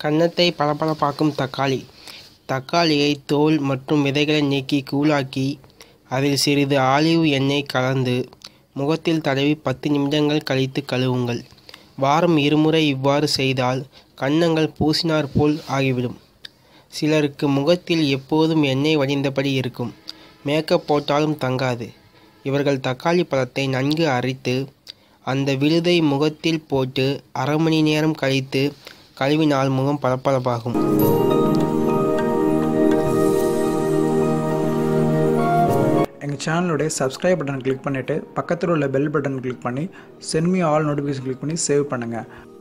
கன்னத்தை பளபளப்பாக்கும் தக்காளி தக்காளியை தோல் மற்றும் விதைகளை நீக்கி கூழாக்கி அதில் சிறிது ஆலிவ் எண்ணெய் கலந்து முகத்தில் தடவி பத்து நிமிடங்கள் கழித்து கழுவுங்கள் வாரம் இருமுறை இவ்வாறு செய்தால் கன்னங்கள் பூசினார் போல் ஆகிவிடும் சிலருக்கு முகத்தில் எப்போதும் எண்ணெய் வடிந்தபடி இருக்கும் மேக்கப் போட்டாலும் தங்காது இவர்கள் தக்காளி பழத்தை நன்கு அரைத்து அந்த விழுதை முகத்தில் போட்டு அரை மணி நேரம் கழித்து கழுவினால் முகம் பளபளப்பாகும் எங்கள் சேனலுடைய சப்ஸ்கிரைப் பட்டன் கிளிக் பண்ணிவிட்டு பக்கத்தில் உள்ள பெல் பட்டன் கிளிக் பண்ணி send me all notification click பண்ணி சேவ் பண்ணுங்கள்